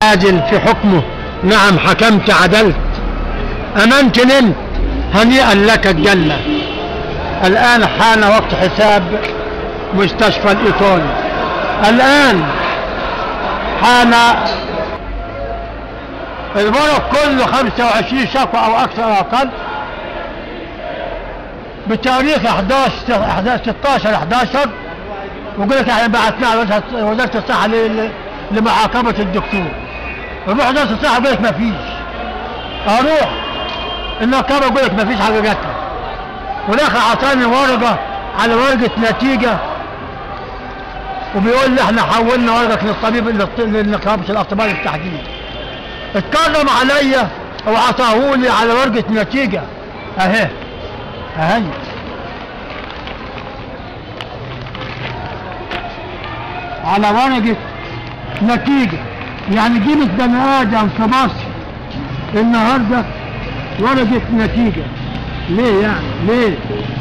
عادل في حكمه نعم حكمت عدلت أمنت نمت هنيئا لك الجنة الآن حان وقت حساب مستشفى الإيطالي الآن حان الورق كله 25 شفرة أو أكثر أو أقل بتاريخ 11 11 16 11 ويقول لك احنا بعثنا على وزارة- وزاره الصحه ل- ل- لمعاقبه الدكتور نروح وزاره الصحه يقول لك ما فيش اروح النقابه يقول لك ما فيش حاجه جات لي والاخر اعطاني ورقه على ورقه نتيجه وبيقول لي احنا حولنا ورقك للطبيب للط- للنقابه الاطباء للتحديد اتكرم عليا وعطاهولي على ورقه نتيجه اهي اهي على ورقة نتيجة يعني جيبت بني آدم في مصر النهاردة ورقة نتيجة ليه يعني ليه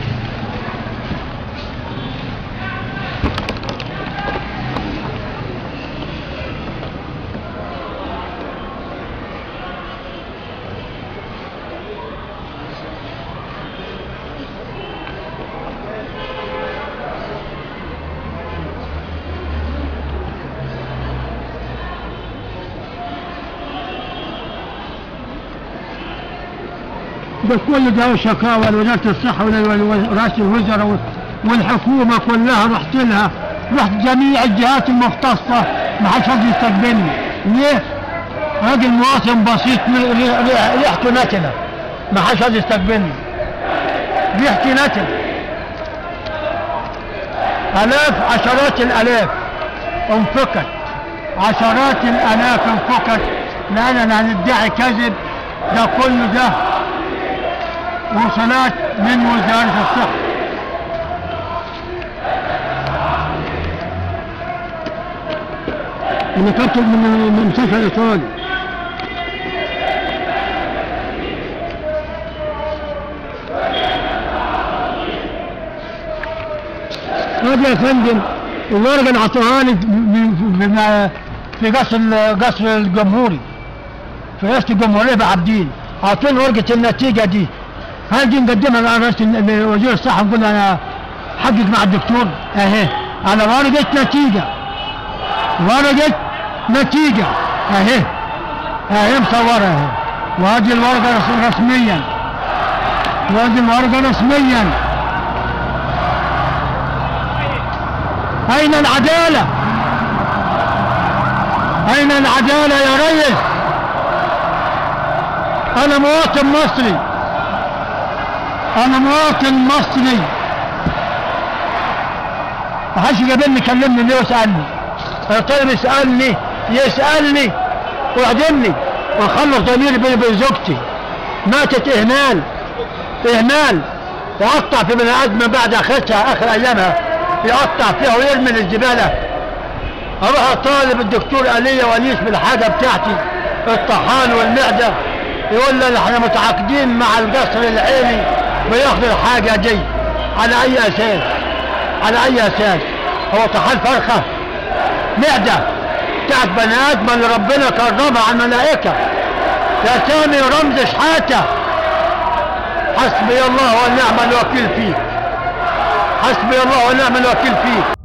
ده كل ده شكاوى لوزارة الصحة ورئاسة الوزراء والحكومة كلها رحت لها رحت جميع الجهات المختصة ما حدش راضي يستقبلني ليه؟ راجل مواطن بسيط ري- ري- ريحته نتنة ما حدش راضي يستقبلني ريحتي نتنة آلاف عشرات الآلاف انفكت عشرات الآلاف انفكت لأننا هندعي كذب ده كله ده وصلات من وزارة الصحة من كتب من من مستشفى الإيطالي هذا يا فندم الورقة اللي عطوها لي ب- ب- في قصر قصر الجمهوري في رئاسة الجمهورية بعبدين أعطوني ورقة النتيجة دي هاجي نقدمها على رئاسة ال- وزير الصحة نقول له أنا حقق مع الدكتور أهي على ورقة نتيجة ورقة نتيجة أهي أهي مصورة أهي وهذه الورقة رس- رسميا وهذه الورقة رسميا أين العدالة؟ أين العدالة يا ريس؟ أنا مواطن مصري أنا مواطن مصري ما حدش جابني كلمني ليه وسألني الطالب يسألني يسألني ويعدمني وأخلص ضميري بيني وبين زوجتي ماتت إهمال إهمال يقطع في بني آدم بعد آخرتها آخر أيامها يقطع فيها ويرمي للزبالة أروح أطالب الدكتور آلية ونيس بالحاجة بتاعتي الطحال والمعدة يقول لي احنا متعاقدين مع القصر العيني بياخد الحاجة دي على أي أساس على أي أساس هو طحال فرخة معدة بتاعت بني آدم اللي ربنا كرمها على الملائكة يا سامي رمز شحاتة حسبي الله ونعم الوكيل فيه حسبي الله ونعم الوكيل فيه